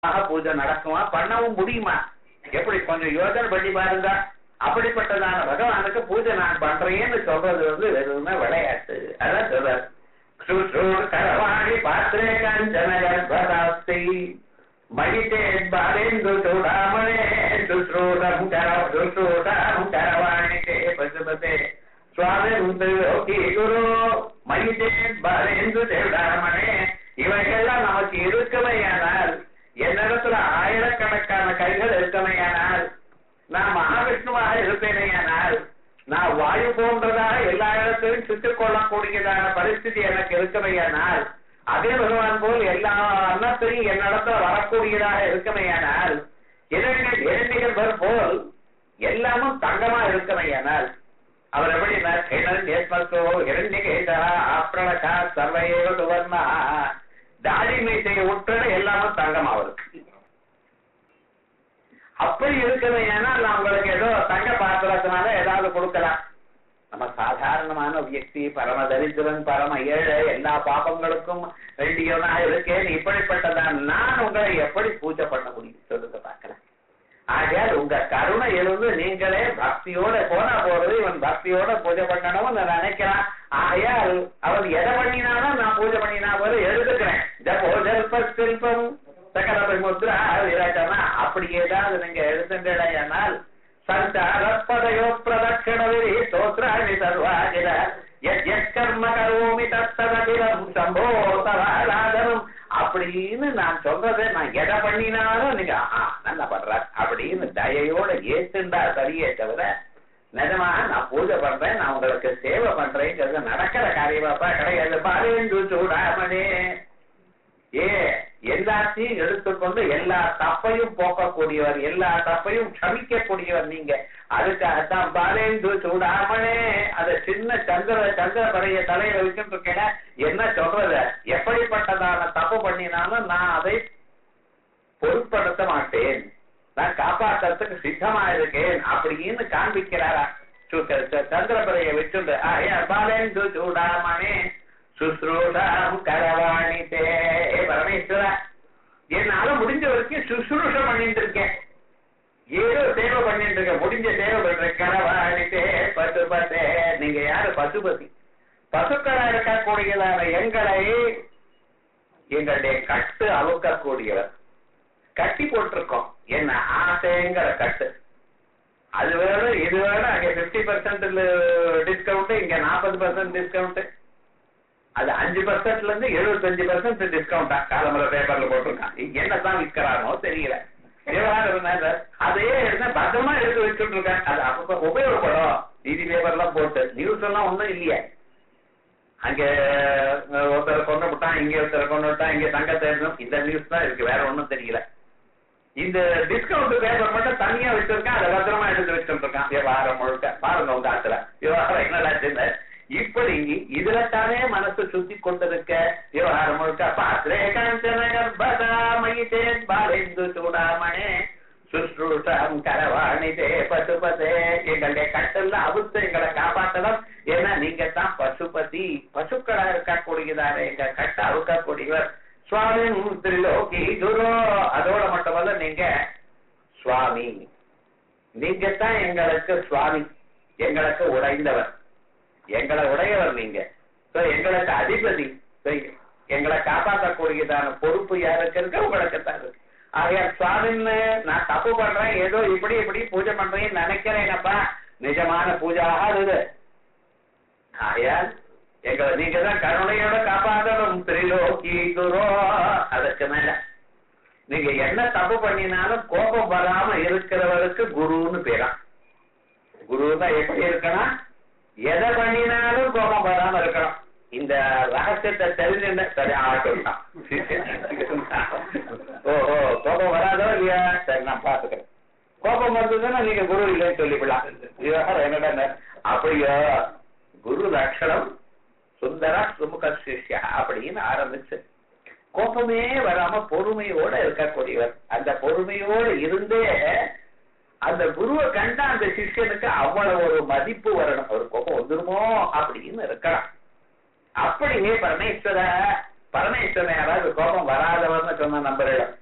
ஆக பூஜை நடக்குமா பண்ணவும் முடியுமா எப்படி கொஞ்சம் யோசனை பண்ணி பாருங்க அப்படிப்பட்டதான பகவானுக்கு பூஜை நான் பண்றேன்னு சொல்றது வந்து வெறுமே விளையாட்டு அதான் சொல்றாரு சுஷ்ரூர் கரவாணி பாத்திரே காஞ்சன கர்ப்பதாஸ்தி மயிதே பாலேந்து சூடாமணே சுஷ்ரூடம் கர சுஷ்ரூடம் கரவாணி தே பசுபதே சுவாமி லோகி குரு மயிதே பாலேந்து சூடாமணே இவைகள்லாம் நமக்கு இருக்குமையானால் என்னிடத்துல ஆயிரக்கணக்கான கைகள் இருக்குமையானால் நான் மகாவிஷ்ணுவாக இருப்பேனேயானால் நான் வாயு போன்றதாக எல்லா இடத்திலும் சுற்றிக் கொள்ளக்கூடியதான பரிஸ்திதி எனக்கு இருக்குமையானால் அதே பகவான் போல் எல்லா அன்னத்தையும் என்னிடத்துல வரக்கூடியதாக இருக்குமையானால் இரண்டு இரண்டிகள் போல் எல்லாமும் தங்கமா இருக்குமையானால் அவர் எப்படின்னா கிணறு நேஸ்மத்தோ இரண்டிகேதா அப்ரணகா சர்வையேவ சுவர்ணா தாடி மீசையை உட்பட எல்லாமும் தங்கம் அவருக்கு அப்படி இருக்கிறது ஏன்னா நான் உங்களுக்கு ஏதோ தங்க பாத்திரத்தினால ஏதாவது கொடுக்கலாம் நம்ம சாதாரணமான வியக்தி பரம தரித்திரன் பரம ஏழை எல்லா பாபங்களுக்கும் வேண்டியவனா இருக்கேன் இப்படிப்பட்டதான் நான் உங்களை எப்படி பூஜை பண்ண முடியும் சொல்லுங்க பார்க்கலாம் ஆகையால் உங்க கருணை இருந்து நீங்களே பக்தியோட போனா போறது இவன் பக்தியோட பூஜை பண்ணணும்னு நான் நினைக்கிறான் ஆகையால் அவன் எதை பண்ணினாலும் நான் பூஜை பண்ணினா போது எழுதுக்கிறேன் ஜப்போ ஜல்ப சில்பம் சகல முத்ரா விராட்டமா அப்படி ஏதாவது நீங்க எழுதுங்களையானால் சஞ்சாரப்பதையோ பிரதட்சிணவிரி ஸ்தோத்ராணி சர்வாஜில கர்ம கரோமி தத்ததிலம் சம்போ தவாராதனம் அப்படின்னு நான் சொல்றதை நான் எதை பண்ணினாலும் நீங்க ஆ நல்லா பண்ற அப்படின்னு தயையோட ஏத்துண்டா சரியே தவிர நிஜமா நான் பூஜை பண்றேன் நான் உங்களுக்கு சேவை பண்றேங்கிறது நடக்கிற காரியமாப்பா கிடையாது பாலேந்து சூடாமனே ஏ எல்லாத்தையும் எடுத்துக்கொண்டு எல்லா தப்பையும் போக்கக்கூடியவர் எல்லா தப்பையும் க்ஷமிக்கக்கூடியவர் நீங்க அதுக்காகத்தான் பாலேந்து சூடாமனே அத சின்ன சந்திர சந்திர படைய தலையில வச்சுட்டு இருக்கேன் என்ன சொல்றது எப்படிப்பட்டதான தப்பு பண்ணினாலும் நான் அதை பொருட்படுத்த மாட்டேன் நான் காப்பாற்றுறதுக்கு சித்தமா இருக்கேன் அப்படின்னு காண்பிக்கிறாரா சந்திரபரையை வச்சுட்டு ஆயா பாலேந்து சூடாமனே சுஸ்ரூஷாம் கரவாணித்தே பரமேஸ்வர என்னால முடிஞ்ச வரைக்கும் சுசுரூஷம் பண்ணிட்டு இருக்கேன் ஏதோ சேவை பண்ணிட்டு இருக்கேன் முடிஞ்ச சேவை பண்றேன் கரவாணித்தே பசுபதே நீங்க யாரு பசுபதி பசுக்களா இருக்கக்கூடியதான எங்களை எங்களுடைய கட்டு அவுக்கக்கூடியவர் கட்டி போட்டிருக்கோம் என்ன ஆசைங்கிற கட்டு அது வேணும் இது வேணும் அங்க பிப்டி பர்சன்ட் டிஸ்கவுண்ட் இங்க நாற்பது பர்சன்ட் டிஸ்கவுண்ட் அது அஞ்சு பர்சன்ட்ல இருந்து எழுபத்தஞ்சு பர்சன்ட் டிஸ்கவுண்டா காலம்பர பேப்பர்ல போட்டிருக்கான் என்னதான் விற்கிறானோ தெரியல விவகாரம் அதையே எடுத்து பத்திரமா எடுத்து வச்சுட்டு இருக்கேன் அது அப்ப உபயோகப்படும் டிவி பேப்பர்லாம் போட்டு நியூஸ் எல்லாம் ஒண்ணும் இல்லையே அங்க ஒருத்தர் கொண்டு விட்டான் இங்க ஒருத்தர் கொண்டு விட்டான் இங்க தங்கத்தை எழுதும் இந்த நியூஸ் தான் இருக்கு வேற ஒண்ணும் தெரியல இந்த டிஸ்கவுண்ட் பேப்பர் மட்டும் தனியா வச்சிருக்கேன் அதை பத்திரமா எடுத்து வச்சுட்டு இருக்கான் விவகாரம் முழுக்க பாருங்க உங்க ஆத்துல விவகாரம் என்னடா இப்படி இதுல தானே மனசு சுத்தி கொண்டிருக்க விவகாரம் முழுக்க பாத்திரே காஞ்சன கர்ப்பதா மயிதே பாலேந்து சூடாமணே சுஷ்ரூஷம் கரவாணிதே பசுபதே எங்களுடைய கட்டல்ல அவுத்து எங்களை காப்பாற்றலாம் ஏன்னா நீங்க தான் பசுபதி பசுக்களா இருக்கக்கூடியதான எங்க கட்ட அவுக்கக்கூடியவர் சுவாமி திரிலோகி குரு அதோட மட்டுமல்ல நீங்க சுவாமி நீங்க தான் எங்களுக்கு சுவாமி எங்களுக்கு உடைந்தவர் எங்களை உடையவர் நீங்க எங்களுக்கு அதிபதி எங்களை காப்பாற்றக்கூடியதான பொறுப்பு யாருக்கு இருக்கு உங்களுக்கு தான் இருக்கு ஆகையா சுவாமின்னு நான் தப்பு பண்றேன் ஏதோ இப்படி இப்படி பூஜை பண்றேன்னு நினைக்கிறேனப்பா நிஜமான பூஜை ஆகாது ஆகையால் எங்களை நீங்க தான் கருணையோட காப்பாற்றணும் திரிலோகி குரு அதற்கு மேல நீங்க என்ன தப்பு பண்ணினாலும் கோபம் வராம இருக்கிறவருக்கு குருன்னு பேரா குருன்னா எப்படி இருக்கணும் எதை பண்ணினாலும் கோபம் வராம இருக்கணும் இந்த ரகசியத்தை தெரிஞ்சுட்ட சரி ஆகட்டும் ஓஹோ கோபம் வராதோ இல்லையா சரி நான் பாத்துக்கிறேன் கோபம் வந்ததுன்னா நீங்க குரு இல்லைன்னு சொல்லிவிடலாம் விவகாரம் என்னடா அப்படியோ குரு லட்சணம் சுந்தர சுமுக சிஷ்யா அப்படின்னு ஆரம்பிச்சு கோபமே வராம பொறுமையோட இருக்கக்கூடியவர் அந்த பொறுமையோட இருந்தே அந்த குருவை கண்டா அந்த சிஷ்யனுக்கு அவ்வளவு ஒரு மதிப்பு வரணும் ஒரு கோபம் வந்துருமோ அப்படின்னு இருக்கலாம் அப்படியே பரமேஸ்வர பரமேஸ்வரன் யாராவது கோபம் வராதவர்னு சொன்ன நம்பரிடம்